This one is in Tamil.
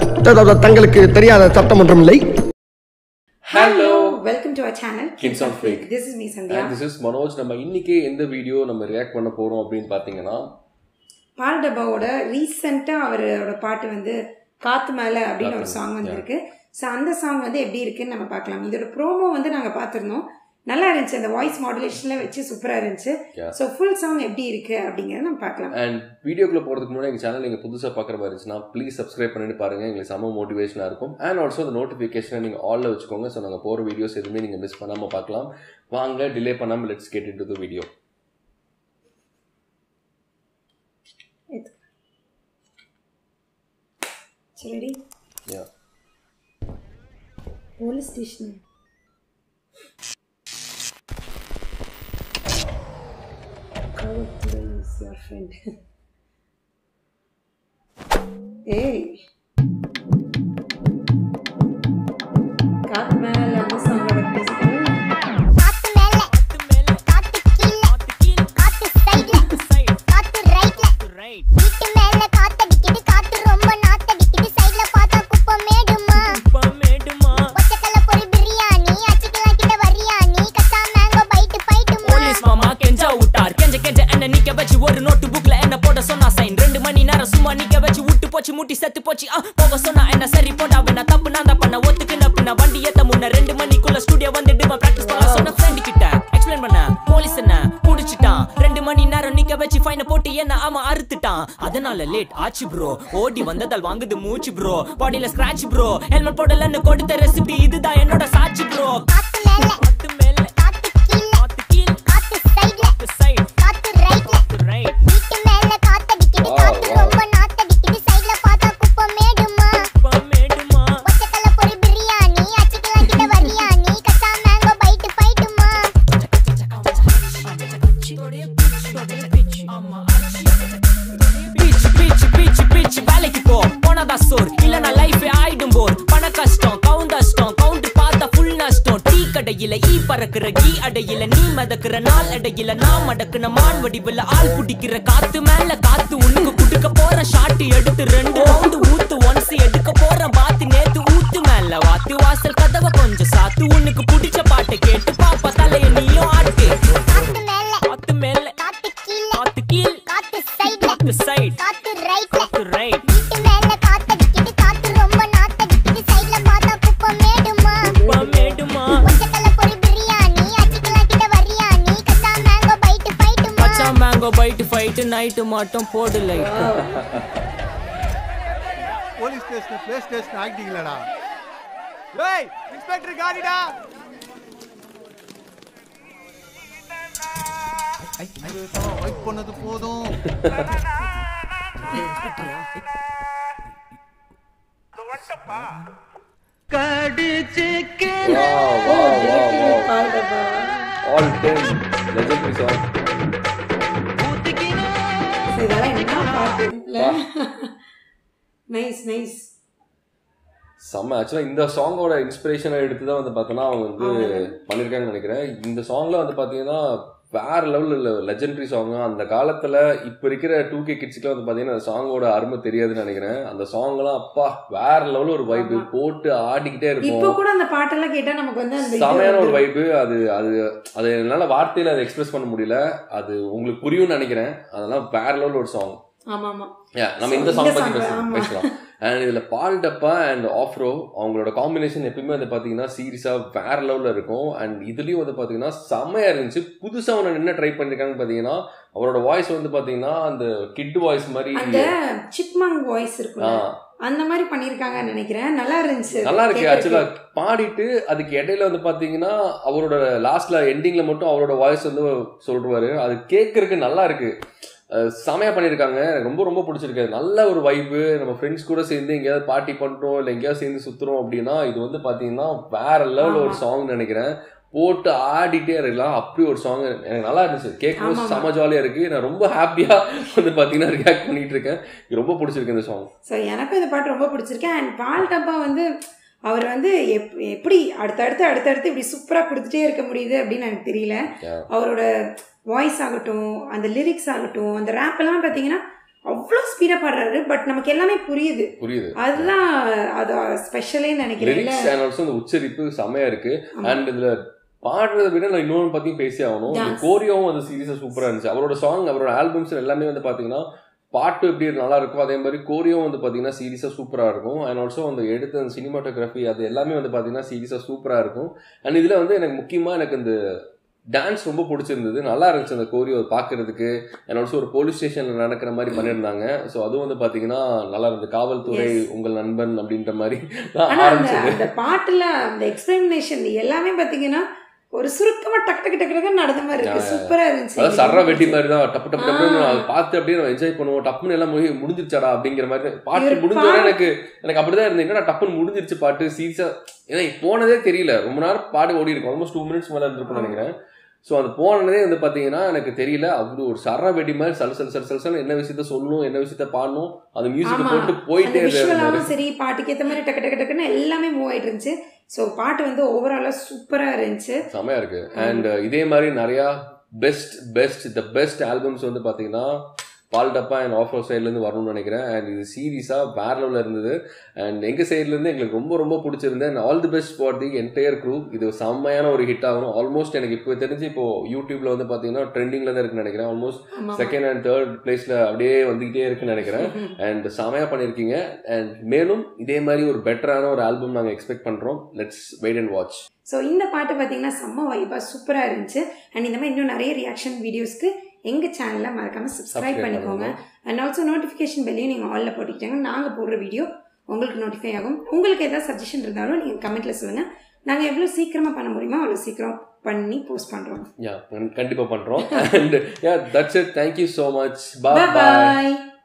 த- தங்களுக்கு தெரியாத சட்டம் ஒன்றும் இல்லை hello welcome to our channel Kids on Fake. This is me Sandhya this is Manoj நம்ம இன்னைக்கு எந்த வீடியோ நம்ம ரியாக்ட் பண்ண போறோம் அப்படின்னு பாத்தீங்கன்னா பால் டப்பாவோட ரீசெண்டாக அவரோட பாட்டு வந்து காத்து மேலே அப்படின்னு ஒரு சாங் வந்திருக்கு ஸோ அந்த சாங் வந்து எப்படி இருக்குன்னு நம்ம பார்க்கலாம் இதோட ப்ரோமோ வந்து நாங்கள் பார்த்துருந்தோம் நல்லா இருந்துச்சு அந்த வாய்ஸ் மாடுலேஷனில் வச்சு சூப்பராக இருந்துச்சு Yeah. ஸோ ஃபுல் சாங் எப்படி இருக்கு அப்படிங்கிறத நம்ம பார்க்கலாம் அண்ட் வீடியோக்குள்ள போறதுக்கு முன்னாடி எங்க சேனல் நீங்க புதுசா பாக்குற மாதிரி இருந்துச்சுன்னா ப்ளீஸ் சப்ஸ்கிரைப் பண்ணிட்டு பாருங்க எங்களுக்கு செம மோட்டிவேஷனா இருக்கும் அண்ட் ஆல்சோ அந்த நோட்டிஃபிகேஷனை நீங்க ஆல்ல வச்சுக்கோங்க ஸோ நாங்க போற வீடியோஸ் எதுவுமே நீங்க மிஸ் பண்ணாம பார்க்கலாம் வாங்க டிலே பண்ணாம let's get into the video சரி யா போலீஸ் ஸ்டேஷன் காவல்துறை இஸ் யுவர் ஃப்ரெண்ட் ஏய் காத்து மேலே அந்த சாங்கோட பேசிட்டு காத்து மேல காத்து கீழ காத்து சைடுல காத்து ரைட்ல வீட்டு மேல காத்தடிக்குது காத்து ரொம்ப நாத்தடிக்குது சைடுல பார்த்தா குப்பை மேடுமா ஒச்சக்கல்ல பொரி பிரியாணி அச்சிக்கலாம் கிட்ட வரியாணி கச்சா மேங்கோ பைட்டு பைட்டுமா போலீஸ் மாமா கெஞ்சா விட்டார் கெஞ்ச கெஞ்ச என்ன நிக்க வச்சு ஒரு நோட்டு புக்ல என்ன போட சொன்னா சைன் ரெண்டு மணி நேரம் சும்மா நிக்க வச்சு விட்டு போச்சு முட்டி செத்து போச்சு ஆ, போக சொன்னா என்ன சரி போடா வேணா தப்பு நான் தான் பண்ண ஒத்துக்கு நப்புன வண்டி ஏத்த முன்ன ரெண்டு மணிக்குள்ள ஸ்டுடியோ வந்துட்டு பிராக்டிஸ் பண்ண சொன்ன ஃப்ரெண்ட் கிட்ட எக்ஸ்பிளைன் பண்ண போலீஸ் என்ன புடிச்சிட்டான் ரெண்டு மணி நேரம் நிக்க வச்சு ஃபைனை போட்டு என்ன அவன் அறுத்துட்டான் அதனால லேட் ஆச்சு ப்ரோ ஓடி வந்ததால் வாங்குது மூச்சு ப்ரோ பாடியில ஸ்கிராட்ச் ப்ரோ ஹெல்மெட் போடலன்னு கொடுத்த ரெசிபி இதுதான் என்னோட சாட்சி ப்ரோ காத்து மேல காத்து மேல காத்து கீழ காத்து கீழ் காத்து சைடுல சைடு காத்து ரைட்ல ரைட் வீட்டு மேல காத்தடிக்குது Wow, காத்து wow. ரொம்ப நாத்தடிக்குது சைடுல பார்த்தா குப்பை மேடுமா மேடுமா ஒச்சக்கல்ல பொரி பிரியாணி அச்சிக்கலாம் கிட்ட வரியாணி கச்சா மேங்கோ பைட்டு பைட்டுமா பீச் பீச் பீச் பீச் வேலைக்கு போ போனதா சோர் இல்லனா லைஃப் ஆயிடும் போர் பண கஷ்டம் கவுண்டஸ்டம் கவுண்டர் பார்த்தா ஃபுல் நஷ்டம் டீ கடையில ஈ பறக்குற கீ அடையில நீ மதக்குற நாள் அடையில நான் மடக்குன மான் வடிவுல ஆள் புடிக்கிற காத்து மேல காத்து உனக்கு குடுக்க போற ஷாட் எடுத்து ரெண்டு ரவுண்டு ஊத்து ஒன்ஸ் எடுக்க போற பாத்து நேத்து ஊத்து மேல வாத்து வாசல் கதவை கொஞ்சம் சாத்து உனக்கு பிடிச்ச பாட்டை கேட்டு பாப்பா தலைய நீயும் ஆட்டு காத்து மேல காத்து மேல காத்து கீழ காத்து கீழ் காத்து சைடுல காத்து சைடு காத்து ரைட்ல காத்து ரைட் வீட்டு மேல காத்தடிக்குது காத்து ரொம்ப நாத்தடிக்குது சைடுல பார்த்தா குப்பை மேடுமா மேடுமா ஒச்சக்கல்ல பொரி பிரியாணி அச்சிக்கலாம் கிட்ட வரியாணி கச்சா மேங்கோ பைட்டு பைட்டுமா பச்சா மேங்கோ பைட்டு ஃபைட்டு நைட்டு மட்டும் போடு light police station play station ஆகிட்டீங்களடா ஏய் இன்ஸ்பெக்டர் காடிடா வெயிட் பண்ணது போதும் பால் டப்பா all time legendary song So, இதெல்லாம் என்ன பாட்டு நைஸ் நைஸ் செம்ம ஆக்சுவலாக இந்த சாங்கோட இன்ஸ்பிரேஷனை எடுத்து தான் வந்து பார்த்தோன்னா அவங்க வந்து பண்ணியிருக்காங்கன்னு நினைக்கிறேன் இந்த சாங்ல வந்து பார்த்தீங்கன்னா வேற லெவலில் லெஜெண்டரி சாங் அந்த காலத்தில் இப்போ இருக்கிற டூ கே கிட்ஸுக்குலாம் வந்து பார்த்தீங்கன்னா அந்த சாங்கோட அருமை தெரியாதுன்னு நினைக்கிறேன் அந்த சாங்லாம் அப்பா வேற லெவலில் ஒரு வைப்பு போட்டு ஆடிக்கிட்டே இப்போ இருக்கும் கூட அந்த பாட்டெல்லாம் கேட்டா நமக்கு வந்து அந்த இது செமையான ஒரு வந்துரும். வைப்பு அது அது அது என்னால் வார்த்தையில் அதை எக்ஸ்பிரஸ் பண்ண முடியல அது உங்களுக்கு புரியும்னு நினைக்கிறேன் அதெல்லாம் வேற லெவல் ஒரு சாங் ஆமா ஆமா Yeah, நம்ம இந்த இந்த சாங் பத்தி song, பேசலாம் ஆமா. பேசலாம் அண்ட் இதுல பால் டப்பா அண்ட் ஆஃப்ரோ அவங்களோட காம்பினேஷன் எப்பயுமே வந்து பாத்தீங்கன்னா சீரியஸா வேற லெவல்ல இருக்கும் அண்ட் இதுலயும் வந்து பாத்தீங்கன்னா செம்மையா இருந்துச்சு புதுசா ஒன்று என்ன ட்ரை பண்ணிருக்காங்கன்னு பாத்தீங்கன்னா அவரோட வாய்ஸ் வந்து பாத்தீங்கன்னா அந்த கிட் வாய்ஸ் மாதிரி அந்த சிப்மங் வாய்ஸ் ஆ, இருக்குல்ல அந்த மாதிரி பண்ணிருக்காங்கன்னு நினைக்கிறேன் நல்லா இருந்துச்சு நல்லா இருக்கு கேட்கறதுக்கு. ஆக்சுவலா பாடிட்டு அதுக்கு இடையில வந்து பாத்தீங்கன்னா அவரோட லாஸ்ட்ல எண்டிங்ல மட்டும் அவரோட வாய்ஸ் வந்து சொல்றாரு அது கேட்கறதுக்கு நல்லா இருக்கு அஹ் செமையா பண்ணியிருக்காங்க எனக்கு ரொம்ப ரொம்ப பிடிச்சிருக்கு நல்ல ஒரு வைப்பு நம்ம ஃப்ரெண்ட்ஸ் கூட சேர்ந்து எங்கேயாவது பார்ட்டி பண்றோம் இல்லை எங்கேயாவது சேர்ந்து சுத்துறோம் அப்படின்னா இது வந்து பாத்தீங்கன்னா வேற லெவல் ஒரு ஆமா. சாங் நினைக்கிறேன் போட்டு ஆடிட்டே இருக்கலாம் அப்படி ஒரு சாங் எனக்கு நல்லா இருந்துச்சு கேட்கும்போது ஆமா, செம ஜாலியா இருக்கு நான் ரொம்ப ஹாப்பியா வந்து பாத்தீங்கன்னா ரியாக்ட் பண்ணிட்டு இருக்கேன் எனக்கு ரொம்ப பிடிச்சிருக்கு இந்த சாங் ஸோ எனக்கும் இந்த பாட்டு ரொம்ப பிடிச்சிருக்கு அண்ட் பால் டப்பா வந்து அவர் வந்து எப் எப்படி அடுத்தடுத்து அடுத்தடுத்து இப்படி சூப்பராக கொடுத்துட்டே இருக்க முடியுது அப்படின்னு எனக்கு தெரியல Yeah. அவரோட வாய்ஸ் ஆகட்டும் அந்த லிரிக்ஸ் ஆகட்டும் அந்த ரேப் எல்லாம் பார்த்தீங்கன்னா அவ்வளோ ஸ்பீடாக பாடுறாரு பட் நமக்கு எல்லாமே புரியுது புரியுது அதுதான் அது ஸ்பெஷலே நினைக்கிறேன் இல்ல? லிரிக்ஸ் அண்ட் ஆல்சோ அந்த உச்சரிப்பு செமையா இருக்கு ஆமா. அண்ட் இதுல பாடுறதை விட நான் இன்னொன்று பத்தியும் பேசி ஆகணும் இந்த Dance. கோரியோவும் அந்த சீரியஸா சூப்பரா இருந்துச்சு அவரோட சாங் அவரோட ஆல்பம்ஸ் எல்லாமே வந்து பாத்தீங்கன்னா பாட்டு எப்படி நல்லா இருக்கும் அதே மாதிரி கோரியோவும் வந்து பாத்தீங்கன்னா சீரியஸா சூப்பரா இருக்கும் அண்ட் ஆல்சோ அந்த எடுத்த அந்த சினிமாட்டோகிராஃபி அது எல்லாமே வந்து பாத்தீங்கன்னா சீரியஸா சூப்பரா இருக்கும் அண்ட் இதுல வந்து எனக்கு முக்கியமா எனக்கு இந்த டான்ஸ் ரொம்ப பிடிச்சிருந்தது நல்லா இருந்துச்சு அந்த கோரியோ பார்க்கறதுக்கு அண்ட் ஆல்சோ ஒரு போலீஸ் ஸ்டேஷன்ல நடக்கிற மாதிரி பண்ணியிருந்தாங்க ஸோ அதுவும் வந்து பாத்தீங்கன்னா நல்லா இருந்தது காவல்துறை Yes. உங்கள் நண்பன் அப்படின்ற மாதிரி ஆனா அந்த ஆரம்பிச்சது அந்த பாட்டுல அந்த எக்ஸ்பிளனேஷன் எல்லாமே பாத்தீங்கன்னா ஒரு சுருக்கமா டக்கு டக்கு டக்கு டக்குன்னு நடந்த மாதிரி இருக்கு Yeah. சூப்பரா இருந்துச்சு அதாவது சர்ற வெட்டி மாதிரி தான் டப்பு டப்பு டப்புன்னு ஆ. அதை பார்த்து அப்படியே நம்ம என்ஜாய் பண்ணுவோம் டப்புன்னு எல்லாம் முடி முடிஞ்சிருச்சாடா அப்படிங்கிற மாதிரி பாட்டு இவர் முடிஞ்சோடனே பாடு- எனக்கு எனக்கு அப்படிதான் இருந்தது என்னடா டப்புன்னு முடிஞ்சிருச்சு பாட்டு சீரியஸா ஏன்னா போனதே தெரியல ரொம்ப நேரம் பாடு ஓடி இருக்கும் ஆல்மோஸ்ட் டூ மினிட்ஸ் மேல இருந்திருக்கும்னு நினைக்கிறேன் ஸோ அது போனதே வந்து பார்த்தீங்கன்னா எனக்கு தெரியல அப்படி ஒரு சர்ற வெடி மாதிரி சல் சல் சல் சல் சல் என்ன விஷயத்த சொல்லணும் என்ன விஷயத்த பாடணும் அது மியூசிக் ஆமா. போட்டு அந்த போயிட்டே விஷுவலாவும் இருந்தாரு சரி பாட்டுக்கு ஏத்த மாதிரி டக்கு டக்கு டக்குன்னு எல்லாமே மூவ் ஆயிட்டு இருந்துச்சு ஸோ பாட்டு வந்து ஓவராலா சூப்பரா இருந்துச்சு செமையா இருக்கு அண்ட் இதே மாதிரி நிறையா best best the best albums வந்து பார்த்தீங்கன்னா பால் டப்பா அண்ட் ஆஃபர் சைட்லேருந்து வரணும்னு நினைக்கிறேன் அண்ட் இது சீரியஸாக வேற லெவலில் இருந்தது அண்ட் எங்கள் சைட்லேருந்து எங்களுக்கு ரொம்ப ரொம்ப பிடிச்சிருந்தது and all the best for the entire crew இது செம்மையான ஒரு ஹிட் ஆகணும் ஆல்மோஸ்ட் எனக்கு இப்போ தெரிஞ்சு இப்போ யூடியூப்ல வந்து பார்த்தீங்கன்னா ட்ரெண்டிங்கில் தான் இருக்குன்னு நினைக்கிறேன் ஆல்மோஸ்ட் ஆமா. செகண்ட் அண்ட் தேர்ட் பிளேஸில் அப்படியே வந்துக்கிட்டே இருக்குன்னு நினைக்கிறேன் அண்ட் செமையாக பண்ணியிருக்கீங்க அண்ட் மேலும் இதே மாதிரி ஒரு பெட்டரான ஒரு ஆல்பம் நாங்கள் எக்ஸ்பெக்ட் பண்ணுறோம் let's wait and watch so இந்த பாட்டு பார்த்தீங்கன்னா செம்ம வைப்பாக சூப்பராக இருந்துச்சு அண்ட் இந்த மாதிரி இன்னும் நிறைய ரியாக்ஷன் வீடியோஸ்க்கு எங்கள் சேனலை மறக்காமல் சப்ஸ்கிரைப் Subscribe பண்ணிக்கோங்க பண்ணுங்க. அண்ட் ஆல்சோ நோட்டிஃபிகேஷன் பெல்லையும் நீங்கள் ஆலில் போட்டுக்கிட்டாங்க நாங்கள் போடுற வீடியோ உங்களுக்கு நோட்டிஃபை ஆகும் உங்களுக்கு ஏதாவது சஜஷன் இருந்தாலும் நீங்கள் கமெண்ட்டில் சொல்லுங்கள் நாங்கள் எவ்வளோ சீக்கிரமாக பண்ண முடியுமோ அவ்வளோ சீக்கிரம் பண்ணி போஸ்ட் பண்ணுறோம் யா கண்டிப்பாக பண்ணுறோம் and yeah that's it thank you so much bye bye bye